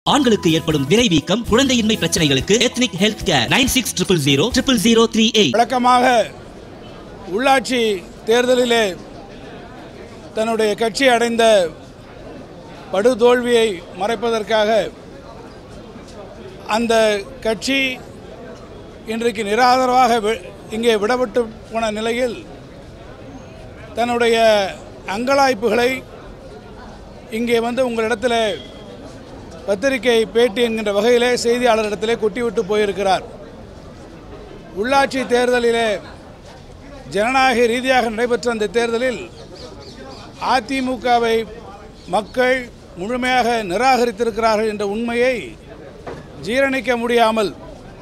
ஆண்களுக்கு ஏற்படும் விரைவீக்கம் குழந்தையின்மை பிரச்சனைகளுக்கு ethnic health care nine six triple zero triple zero three eight வழக்கமாக உள்ளாட்சி தேர்தலிலே தன்னுடைய கட்சி அடைந்த படுதோல்வியை மறைப்பதற்காக அந்த கட்சி இன்றைக்கு நிராதரவாக வி- இங்கே விடப்பட்டு போன நிலையில் தன்னுடைய அங்கலாய்ப்புகளை இங்கே வந்து உங்களிடத்தில் பத்திரிகை பேட்டி என்கின்ற வகையிலே செய்தியாளரிடத்திலே கொட்டிவிட்டு போயிருக்கிறார் உள்ளாட்சி தேர்தலிலே ஜனநாயக ரீதியாக நடைபெற்ற அந்த தேர்தலில் அதிமுகவை மக்கள் முழுமையாக நிராகரித்திருக்கிறார்கள் என்ற உண்மையை ஜீரணிக்க முடியாமல்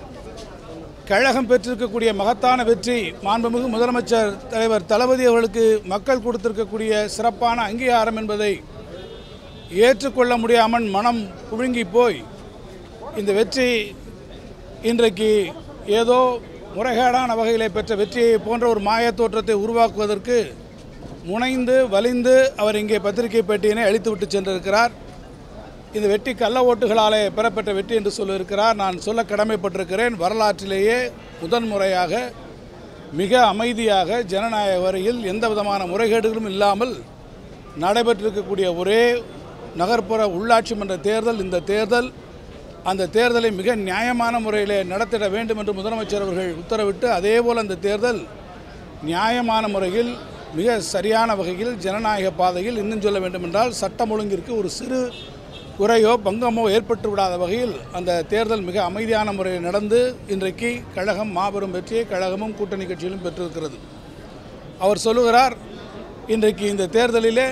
கழகம் பெற்றிருக்கக்கூடிய மகத்தான வெற்றி மாண்புமிகு முதலமைச்சர் தலைவர் தளபதி அவர்களுக்கு மக்கள் கொடுத்திருக்கக்கூடிய சிறப்பான அங்கீகாரம் என்பதை ஏற்றுக்கொள்ள முடியாமல் மனம் புழுங்கி போய் இந்த வெற்றி இன்றைக்கு ஏதோ முறைகேடான வகையிலே பெற்ற வெற்றியை போன்ற ஒரு மாயத் தோற்றத்தை உருவாக்குவதற்கு முனைந்து வலிந்து அவர் இங்கே பத்திரிகை பேட்டியினை அளித்துவிட்டு சென்றிருக்கிறார் இந்த வெற்றி கள்ள ஓட்டுகளாலே பெறப்பட்ட வெற்றி என்று சொல்லியிருக்கிறார் நான் சொல்ல கடமைப்பட்டிருக்கிறேன் வரலாற்றிலேயே முதன்முறையாக மிக அமைதியாக ஜனநாயக வரையில் எந்த விதமான முறைகேடுகளும் இல்லாமல் நடைபெற்றிருக்கக்கூடிய ஒரே நகர்ப்புற உள்ளாட்சி மன்ற தேர்தல் இந்த தேர்தல் அந்த தேர்தலை மிக நியாயமான முறையிலே நடத்திட வேண்டும் என்று முதலமைச்சர் அவர்கள் உத்தரவிட்டு அதேபோல் அந்த தேர்தல் நியாயமான முறையில் மிக சரியான வகையில் ஜனநாயக பாதையில் இன்னும் சொல்ல வேண்டுமென்றால் சட்டம் ஒழுங்கிற்கு ஒரு சிறு குறையோ பங்கமோ ஏற்பட்டு விடாத வகையில் அந்த தேர்தல் மிக அமைதியான முறையில் நடந்து இன்றைக்கு கழகம் மாபெரும் வெற்றியை கழகமும் கூட்டணி கட்சியிலும் பெற்றிருக்கிறது அவர் சொல்லுகிறார் இன்றைக்கு இந்த தேர்தலிலே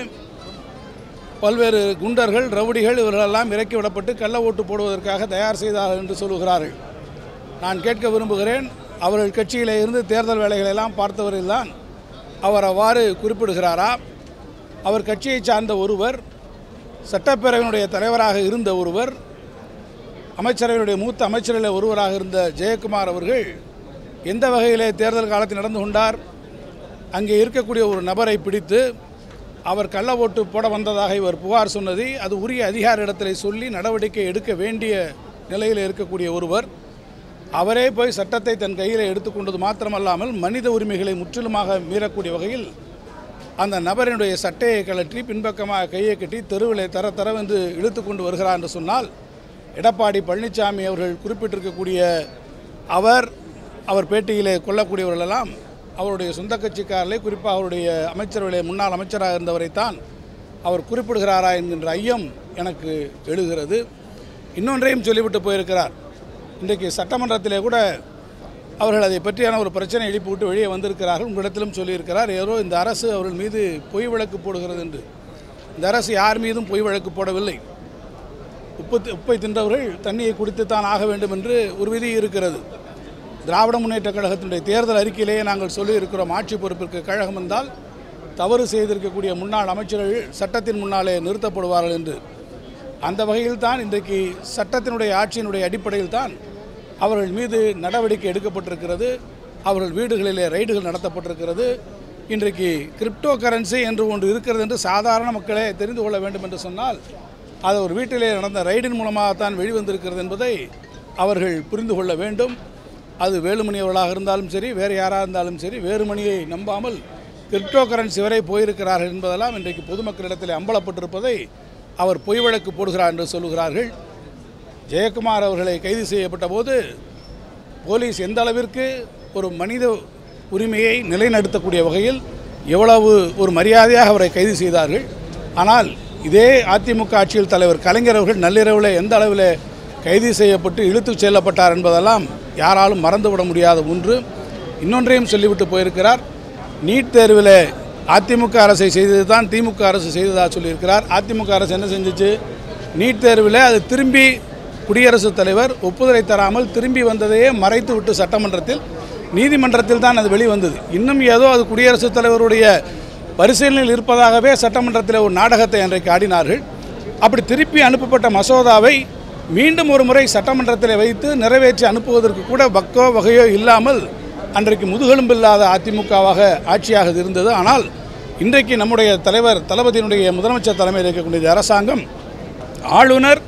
பல்வேறு குண்டர்கள் ரவுடிகள் இவர்களெல்லாம் இறக்கி விடப்பட்டு கள்ள ஓட்டு போடுவதற்காக தயார் செய்தார்கள் என்று சொல்லுகிறார்கள் நான் கேட்க விரும்புகிறேன் அவர்கள் கட்சியிலே இருந்து தேர்தல் வேலைகளை எல்லாம் பார்த்தவரில்தான் அவர் அவ்வாறு குறிப்பிடுகிறாரா அவர் கட்சியை சார்ந்த ஒருவர் சட்டப்பேரவையினுடைய தலைவராக இருந்த ஒருவர் அமைச்சரவையினுடைய மூத்த அமைச்சர்களில் ஒருவராக இருந்த ஜெயக்குமார் அவர்கள் எந்த வகையிலே தேர்தல் காலத்தில் நடந்து கொண்டார் அங்கே இருக்கக்கூடிய ஒரு நபரை பிடித்து அவர் கள்ள ஓட்டு போட வந்ததாக இவர் புகார் சொன்னதை அது உரிய அதிகாரிடத்தில் சொல்லி நடவடிக்கை எடுக்க வேண்டிய நிலையில் இருக்கக்கூடிய ஒருவர் அவரே போய் சட்டத்தை தன் கையில் எடுத்துக்கொண்டது மாத்திரமல்லாமல் மனித உரிமைகளை முற்றிலுமாக மீறக்கூடிய வகையில் அந்த நபரினுடைய சட்டையை கழற்றி பின்பக்கமாக கையை கட்டி தெருவிலே தர தரவென்று இழுத்து கொண்டு வருகிறார் என்று சொன்னால் எடப்பாடி பழனிசாமி அவர்கள் குறிப்பிட்டிருக்கக்கூடிய அவர் அவர் பேட்டியிலே கொள்ளக்கூடியவர்களெல்லாம் அவருடைய சொந்த கட்சிக்காரர்களே குறிப்பாக அவருடைய அமைச்சரவையிலே முன்னாள் அமைச்சராக இருந்தவரைத்தான் அவர் குறிப்பிடுகிறாரா என்கின்ற ஐயம் எனக்கு எழுகிறது இன்னொன்றையும் சொல்லிவிட்டு போயிருக்கிறார் இன்றைக்கு சட்டமன்றத்திலே கூட அவர்கள் அதை பற்றியான ஒரு பிரச்சனை எழுப்பி விட்டு வெளியே வந்திருக்கிறார்கள் உங்களிடத்திலும் சொல்லியிருக்கிறார் ஏதோ இந்த அரசு அவர்கள் மீது பொய் வழக்கு போடுகிறது என்று இந்த அரசு யார் மீதும் பொய் வழக்கு போடவில்லை உப்பு உப்பை தின்றவர்கள் தண்ணியை குடித்துத்தான் ஆக வேண்டும் என்று ஒரு விதி இருக்கிறது திராவிட முன்னேற்ற கழகத்தினுடைய தேர்தல் அறிக்கையிலேயே நாங்கள் சொல்லியிருக்கிறோம் ஆட்சி பொறுப்பிற்கு கழகம் என்றால் தவறு செய்திருக்கக்கூடிய முன்னாள் அமைச்சர்கள் சட்டத்தின் முன்னாலே நிறுத்தப்படுவார்கள் என்று அந்த வகையில் தான் இன்றைக்கு சட்டத்தினுடைய ஆட்சியினுடைய அடிப்படையில் தான் அவர்கள் மீது நடவடிக்கை எடுக்கப்பட்டிருக்கிறது அவர்கள் வீடுகளிலே ரைடுகள் நடத்தப்பட்டிருக்கிறது இன்றைக்கு கிரிப்டோ கரன்சி என்று ஒன்று இருக்கிறது என்று சாதாரண மக்களே தெரிந்து கொள்ள வேண்டும் என்று சொன்னால் அது ஒரு வீட்டிலே நடந்த ரைடின் மூலமாகத்தான் வெளிவந்திருக்கிறது என்பதை அவர்கள் புரிந்து கொள்ள வேண்டும் அது வேலுமணி அவர்களாக இருந்தாலும் சரி வேறு யாராக இருந்தாலும் சரி வேறுமணியை நம்பாமல் கிரிப்டோ கரன்சி வரை போயிருக்கிறார்கள் என்பதெல்லாம் இன்றைக்கு பொதுமக்களிடத்தில் அம்பலப்பட்டிருப்பதை அவர் பொய் வழக்கு போடுகிறார் என்று சொல்லுகிறார்கள் ஜெயக்குமார் அவர்களை கைது செய்யப்பட்ட போது போலீஸ் எந்த அளவிற்கு ஒரு மனித உரிமையை நிலைநிறுத்தக்கூடிய வகையில் எவ்வளவு ஒரு மரியாதையாக அவரை கைது செய்தார்கள் ஆனால் இதே அதிமுக ஆட்சியில் தலைவர் கலைஞர் அவர்கள் நள்ளிரவில் எந்த அளவில் கைது செய்யப்பட்டு இழுத்துச் செல்லப்பட்டார் என்பதெல்லாம் யாராலும் மறந்துவிட முடியாத ஒன்று இன்னொன்றையும் சொல்லிவிட்டு போயிருக்கிறார் நீட் தேர்வில் அதிமுக அரசை செய்தது தான் திமுக அரசு செய்ததாக சொல்லியிருக்கிறார் அதிமுக அரசு என்ன செஞ்சுச்சு நீட் தேர்வில் அது திரும்பி குடியரசுத் தலைவர் ஒப்புதலை தராமல் திரும்பி வந்ததையே மறைத்து விட்டு சட்டமன்றத்தில் நீதிமன்றத்தில் தான் அது வெளிவந்தது இன்னும் ஏதோ அது குடியரசுத் தலைவருடைய பரிசீலனையில் இருப்பதாகவே சட்டமன்றத்தில் ஒரு நாடகத்தை அன்றைக்கு ஆடினார்கள் அப்படி திருப்பி அனுப்பப்பட்ட மசோதாவை மீண்டும் ஒரு முறை சட்டமன்றத்தில் வைத்து நிறைவேற்றி அனுப்புவதற்கு கூட வக்கோ வகையோ இல்லாமல் அன்றைக்கு முதுகெலும்பில்லாத அதிமுகவாக ஆட்சியாக இது இருந்தது ஆனால் இன்றைக்கு நம்முடைய தலைவர் தளபதியினுடைய முதலமைச்சர் தலைமையில் இருக்கக்கூடிய இந்த அரசாங்கம் ஆளுநர்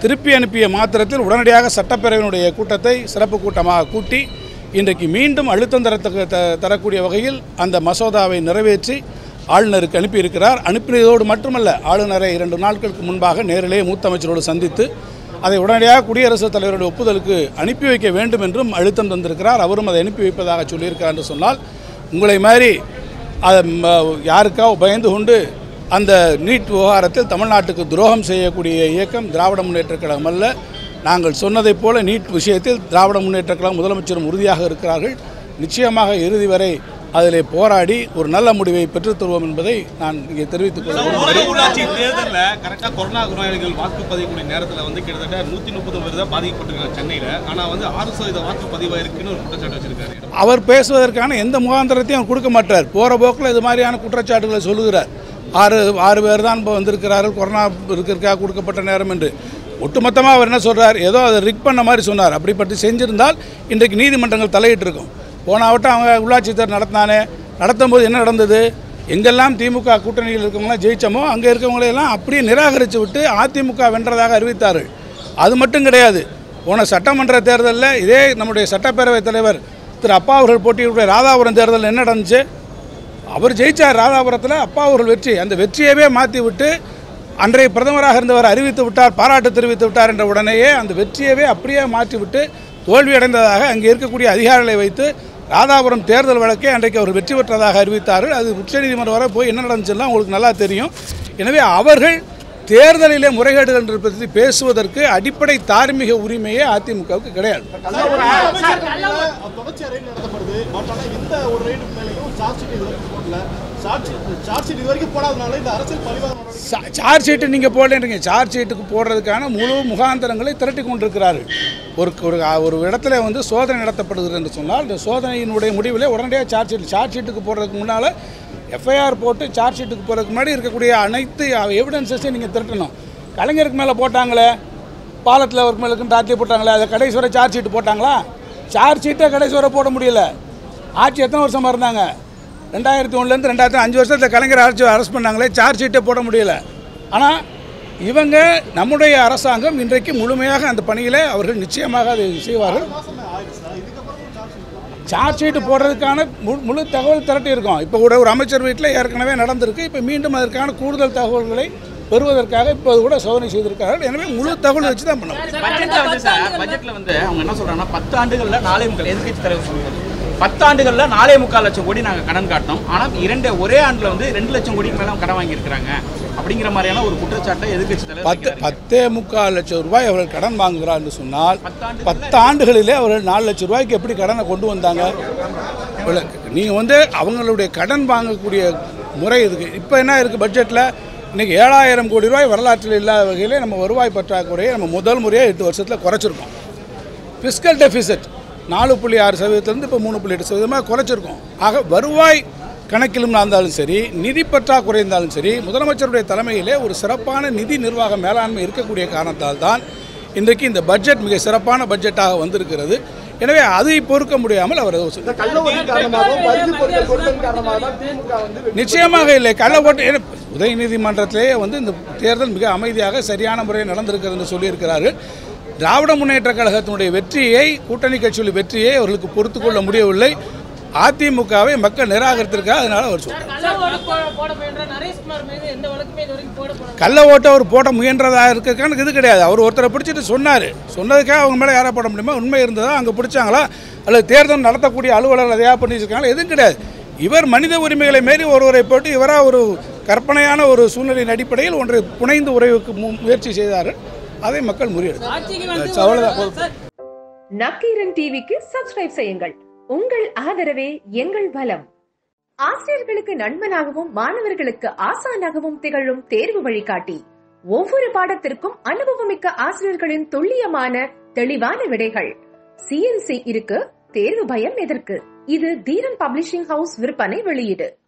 திருப்பி அனுப்பிய மாத்திரத்தில் உடனடியாக சட்டப்பேரவையினுடைய கூட்டத்தை சிறப்பு கூட்டமாக கூட்டி இன்றைக்கு மீண்டும் அழுத்தம் தரத்தக்க த- தரக்கூடிய வகையில் அந்த மசோதாவை நிறைவேற்றி ஆளுநருக்கு அனுப்பியிருக்கிறார் அனுப்பியதோடு மட்டுமல்ல ஆளுநரை இரண்டு நாட்களுக்கு முன்பாக நேரிலே மூத்த அமைச்சரோடு சந்தித்து அதை உடனடியாக குடியரசுத் தலைவருடைய ஒப்புதலுக்கு அனுப்பி வைக்க வேண்டும் என்றும் அழுத்தம் தந்திருக்கிறார் அவரும் அதை அனுப்பி வைப்பதாக சொல்லியிருக்கார் என்று சொன்னால் உங்களை மாதிரி அது ம- யாருக்கா பயந்து கொண்டு அந்த நீட் விவகாரத்தில் தமிழ்நாட்டுக்கு துரோகம் செய்யக்கூடிய இயக்கம் திராவிட முன்னேற்றக் கழகம் அல்ல நாங்கள் சொன்னதைப் போல நீட் விஷயத்தில் திராவிட முன்னேற்றக் கழகம் முதலமைச்சரும் உறுதியாக இருக்கிறார்கள் நிச்சயமாக இறுதி வரை அதிலே போராடி ஒரு நல்ல முடிவை பெற்றுத் தருவோம் என்பதை நான் இங்கே தெரிவித்துக் கொள்கிறேன் ஊரக உள்ளாட்சி தேர்தல்ல கரெக்டா கொரோனா நோயாளிகள் வாக்குப்பதிவுக்கூடிய நேரத்துல வந்து கிட்டத்தட்ட நூத்தி முப்பது பேர் தான் பாதிக்கப்பட்டிருக்காங்க சென்னையில ஆனா வந்து ஆறு சதவீத வாக்குப்பதிவா இருக்குன்னு ஒரு குற்றச்சாட்டு வச்சிருக்காரு அவர் பேசுவதற்கான எந்த முகாந்திரத்தையும் அவர் கொடுக்க மாட்டார் போகிற போக்கில் இது மாதிரியான குற்றச்சாட்டுகளை சொல்லுகிறார் ஆறு ஆறு பேர் தான் இப்போ வந்திருக்கிறார்கள் கொரோனா இருக்கிறதுக்காக கொடுக்கப்பட்ட நேரம் என்று ஒட்டுமொத்தமாக அவர் என்ன சொல்றார் ஏதோ அதை ரிக் பண்ண மாதிரி சொன்னார் அப்படிப்பட்டு செஞ்சிருந்தால் இன்றைக்கு நீதிமன்றங்கள் தலையிட்டு இருக்கும் போன வட்டம் அவங்க உள்ளாட்சி தேர்தல் நடத்தினானே நடத்தும் போது என்ன நடந்தது எங்கெல்லாம் திமுக கூட்டணியில் இருக்கவங்களாம் ஜெயிச்சோமோ அங்கே இருக்கவங்களையெல்லாம் அப்படியே நிராகரித்து விட்டு அதிமுக வென்றதாக அறிவித்தார்கள் அது மட்டும் கிடையாது போன சட்டமன்ற தேர்தலில் இதே நம்முடைய சட்டப்பேரவைத் தலைவர் திரு அப்பா அவர்கள் போட்டியிடக்கூடிய ராதாபுரம் தேர்தலில் என்ன நடந்துச்சு அவர் ஜெயிச்சார் ராதாபுரத்தில் அப்பா அவர்கள் வெற்றி அந்த வெற்றியவே மாற்றி விட்டு அன்றைய பிரதமராக இருந்தவர் அறிவித்து விட்டார் பாராட்டு தெரிவித்து விட்டார் என்ற உடனேயே அந்த வெற்றியவே அப்படியே மாற்றி விட்டு தோல்வியடைந்ததாக அங்கே இருக்கக்கூடிய அதிகாரிகளை வைத்து ராதாபுரம் தேர்தல் வழக்கை அன்றைக்கு அவர் வெற்றி பெற்றதாக அறிவித்தார்கள் அது உச்சநீதிமன்றம் வரை போய் என்ன நடந்துச்சுலாம் உங்களுக்கு நல்லா தெரியும் எனவே அவர்கள் தேர்தலிலே முறைகேடுகள் என்று பற்றி பேசுவதற்கு அடிப்படை தார்மீக உரிமையே அதிமுகவுக்கு கிடையாது தொடர்ச்சி ரைடு நடத்தப்படுது பட் ஆனால் இந்த ஒரு ரைடு மேலேயும் சார்ஜ் ஷீட் இது வரைக்கும் போடல சார்ஜ் சார்ஜ் ஷீட் இது வரைக்கும் போடாதனால இந்த அரசியல் பரிவாரம் நடவடிக்கை சா- சார்ஜ் ஷீட்டு நீங்கள் போடலைன்றீங்க சார்ஜ் ஷீட்டுக்கு போடுறதுக்கான முழு முகாந்தரங்களை திரட்டி கொண்டிருக்கிறார்கள் ஒரு ஒரு ஒரு இடத்துல வந்து சோதனை நடத்தப்படுகிறது என்று சொன்னால் இந்த சோதனையினுடைய முடிவில் உடனடியாக சார்ஜ் ஷீட் சார்ஜ் ஷீட்டுக்கு போடுறதுக்கு முன்னால் எஃப்ஐஆர் போட்டு சார்ஜ் ஷீட்டுக்கு போகிறதுக்கு முன்னாடி இருக்கக்கூடிய அனைத்து எவிடன்சஸையும் நீங்கள் திரட்டணும் கலைஞருக்கு மேலே போட்டாங்களே பாலத்தில் ஒரு மேலே ராத்திரி போட்டாங்களே அதை கடைசி வரை சார்ஜ் ஷீட் போட்டாங்களா சார்ஜ் ஷீட்டை கடைசி வரை போட முடியல ஆட்சி எத்தனை வருஷமாக இருந்தாங்க ரெண்டாயிரத்தி ஒன்றுலேருந்து ரெண்டாயிரத்தி அஞ்சு வருஷத்தில் கலைஞர் ஆட்சி அரெஸ்ட் பண்ணாங்களே சார்ஜ் ஷீட்டே போட முடியல ஆனால் இவங்க நம்முடைய அரசாங்கம் இன்றைக்கு முழுமையாக அந்த பணியிலே அவர்கள் நிச்சயமாக அதை செய்வார்கள் சார்ஜ் ஷீட் போடுறதுக்கான மு- முழு தகவல் திரட்டி இருக்கோம் இப்போ கூட ஒரு அமைச்சர் வீட்டில் ஏற்கனவே நடந்திருக்கு இப்போ மீண்டும் அதற்கான கூடுதல் தகவல்களை பெறுவதற்காக இப்போது கூட சோதனை செய்திருக்கிறார்கள் எனவே முழு தகவல் வச்சு தான் பண்ண முடியும் பட்ஜெட்ல வந்து சார் பட்ஜெட்ல வந்து அவங்க என்ன சொல்றாங்கன்னா பத்து ஆண்டுகள்ல நாலே முக்கால் எதிர்க்கட்சி தலைவர் சொல்றாரு பத்து ஆண்டுகள்ல நாலே முக்கால் லட்சம் கோடி நாங்க கடன் காட்டினோம் ஆனா இரண்டு ஒரே ஆண்டுல வந்து ரெண்டு லட்சம் கோடிக்கு மேல கடன் வாங்கியிருக்கிறாங்க அப்படிங்கிற மாதிரியான ஒரு குற்றச்சாட்டை எதிர்க்கட்சி தலைவர் பத்து வைக்கிறாரு. பத்தே முக்கால் லட்சம் ரூபாய் அவர்கள் கடன் வாங்குகிறார் என்று சொன்னால் பத்தாண்டுகள்ல- பத்து ஆண்டுகளிலே அவர்கள் நாலு லட்சம் ரூபாய்க்கு எப்படி கடனை கொண்டு வந்தாங்க நீங்கள் வந்து அவங்களுடைய கடன் வாங்கக்கூடிய முறை இருக்குது இப்போ என்ன இருக்குது பட்ஜெட்டில் இன்றைக்கி ஏழாயிரம் கோடி ரூபாய் வரலாற்றில் இல்லாத வகையிலே நம்ம வருவாய் பற்றாக்குறையை நம்ம முதல் முறையாக எட்டு வருஷத்தில் குறைச்சிருக்கோம் ஃபிஸ்கல் டெபிசிட் நாலு புள்ளி ஆறு சதவீதத்திலேருந்து இப்போ மூணு புள்ளி எட்டு சதவீதமாக குறைச்சிருக்கோம் ஆக வருவாய் கணக்கிலும் இருந்தாலும் சரி நிதி பற்றாக்குறை இருந்தாலும் சரி முதலமைச்சருடைய தலைமையிலே ஒரு சிறப்பான நிதி நிர்வாக மேலாண்மை இருக்கக்கூடிய காரணத்தால் தான் இன்றைக்கு இந்த பட்ஜெட் மிக சிறப்பான பட்ஜெட்டாக வந்திருக்கிறது எனவே அதை பொறுக்க முடியாமல் அவர் ஏதோ சொல்றார். கள்ள ஓட்டு காரணமாகவும் பரிசு பொருட்கள் கொடுத்ததன் காரணமாக தான் திமுக வந்து நிச்சயமாக இல்லை கள்ள ஓட்டு ஏன்னா, உதயநீதிமன்றத்திலே வந்து இந்த தேர்தல் மிக அமைதியாக சரியான முறையில் நடந்திருக்கிறது என்று சொல்லியிருக்கிறார்கள் திராவிட முன்னேற்ற கழகத்தினுடைய வெற்றியை கூட்டணி கட்சிகளின் வெற்றியை அவர்களுக்கு பொறுத்து கொள்ள முடியவில்லை அதிமுகவை மக்கள் நிராகரித்திருக்காங்க அதனால அவர் சொல்றார் கள்ள ஓட்டு போட- போட முயன்ற நரேஷ்குமார் மீது எந்த வழக்குமே இது வரைக்கும் போடப்படல கள்ள ஓட்டை அவர் போட முயன்றதாக இருக்கிறதுக்கான இது கிடையாது அவர் ஒருத்தரை பிடிச்சிட்டு சொன்னார் சொன்னதுக்காக அவங்க மேலே யாரை போட முடியுமா உண்மை இருந்ததா அங்கே பிடிச்சாங்களா அல்லது தேர்தல் நடத்தக்கூடிய அலுவலர்கள் எதையா பண்ணியிருக்காங்களா எதுவும் கிடையாது இவர் மனித உரிமைகளை மீறி ஒருவரை போட்டு இவராக ஒரு கற்பனையான ஒரு சூழ்நிலையின் அடிப்படையில் ஒன்றை புனைந்து உறவுக்கு மு- முயற்சி செய்தார்கள் அதை மக்கள் முறியெடுத்தார் ஆட்சிக்கு வந்து அவ்வளவுதான். ஒரு- சார், நக்கீரன் டிவிக்கு சப்ஸ்கிரைப் செய்யுங்கள் உங்கள் ஆதரவே எங்கள் பலம் ஆசிரியர்களுக்கு நண்பனாகவும் மாணவர்களுக்கு ஆசானாகவும் திகழும் தேர்வு வழிகாட்டி ஒவ்வொரு பாடத்திற்கும் அனுபவமிக்க ஆசிரியர்களின் துல்லியமான தெளிவான விடைகள் சிஎன்சி இருக்கு தேர்வு பயம் எதற்கு இது தீரன் பப்ளிஷிங் ஹவுஸ் விற்பனை வெளியீடு